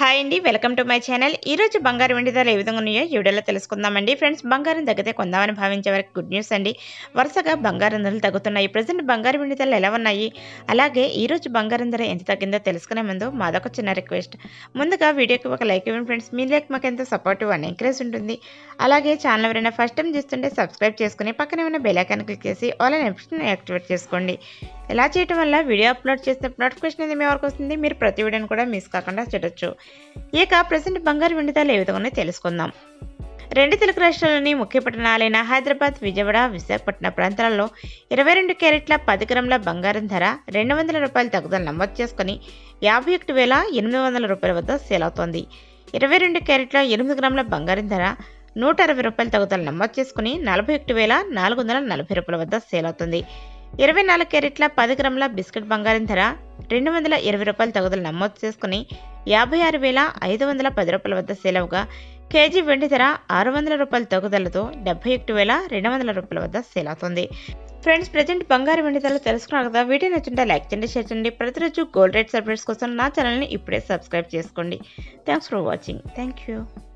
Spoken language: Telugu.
హాయ్ అండి వెల్కమ్ టు మై ఛానల్ ఈ రోజు బంగారం వెండి ధరలు ఏ విధంగా ఉన్నాయో ఈ వీడియోలో తెలుసుకుందామండి ఫ్రెండ్స్ బంగారం తగ్గితే కొందామని భావించే వరకు గుడ్ న్యూస్ అండి వరుసగా బంగారం ధరలు తగ్గుతున్నాయి ప్రజెంట్ బంగారం వెండి ధరలు ఎలా ఉన్నాయి అలాగే ఈ రోజు బంగారం ధర ఎంత తగ్గిందో తెలుసుకునే ముందు మాదొక చిన్న రిక్వెస్ట్ ముందుగా వీడియోకి ఒక లైక్ ఇవ్వండి ఫ్రెండ్స్ మీ లైక్ మాకు ఎంతో సపోర్టివ్ అండ్ ఎంకరేజ్ ఉంటుంది అలాగే ఛానల్ ఎవరైనా ఫస్ట్ టైం చూస్తుంటే సబ్స్క్రైబ్ చేసుకుని పక్కనే ఉన్న బెల్ ఐకాన్ క్లిక్ చేసి ఆల్ అండ్ ఆప్షన్ యాక్టివేట్ చేసుకోండి ఇలా చేయడం వల్ల వీడియో అప్లోడ్ చేస్తే నోటిఫికేషన్ అనేది మీ వరకు వస్తుంది మీరు ప్రతి వీడియోని కూడా మిస్ కాకుండా చూడొచ్చు ఇక ప్రజెంట్ బంగారు వెండి ధరలు ఏ విధంగా ఉన్నాయో తెలుసుకుందాం రెండు తెలుగు రాష్ట్రాల్లోని ముఖ్య పట్టణాలైన హైదరాబాద్ విజయవాడ విశాఖపట్నం ప్రాంతాలలో ఇరవై రెండు క్యారెట్ల పది గ్రాముల బంగారం ధర రెండు వందల రూపాయల తగ్గుదల నమోదు చేసుకుని యాభై ఒకటి వేల ఎనిమిది వందల రూపాయల వద్ద సేల్ అవుతోంది ఇరవై రెండు క్యారెట్ల ఎనిమిది గ్రాముల బంగారం ధర నూట అరవై రూపాయల తగ్గుదల నమోదు చేసుకుని నలభై ఒకటి వేల నాలుగు వందల నలభై రూపాయల వద్ద సేల్ అవుతుంది ఇరవై నాలుగు క్యారెట్ల పది గ్రాముల బిస్కెట్ బంగారం ధర రెండు వందల ఇరవై రూపాయల తగుదల నమోదు చేసుకుని యాభై ఆరు వేల ఐదు వందల పది రూపాయల వద్ద సేల్ అవగా కేజీ వెండి ధర ఆరు వందల రూపాయల తగుదలతో డెబ్బై ఒకటి వేల రెండు వందల రూపాయల వద్ద సేల్ అవుతుంది ఫ్రెండ్స్ ప్రజెంట్ బంగారు వెండి ధరలు తెలుసుకున్నారు కదా వీడియో నచ్చుంటే లైక్ చేయండి షేర్ చేయండి ప్రతిరోజు గోల్డ్ రేట్ సర్వీస్ కోసం నా ఛానల్ని ఇప్పుడే సబ్స్క్రైబ్ చేసుకోండి thanks for watching thank you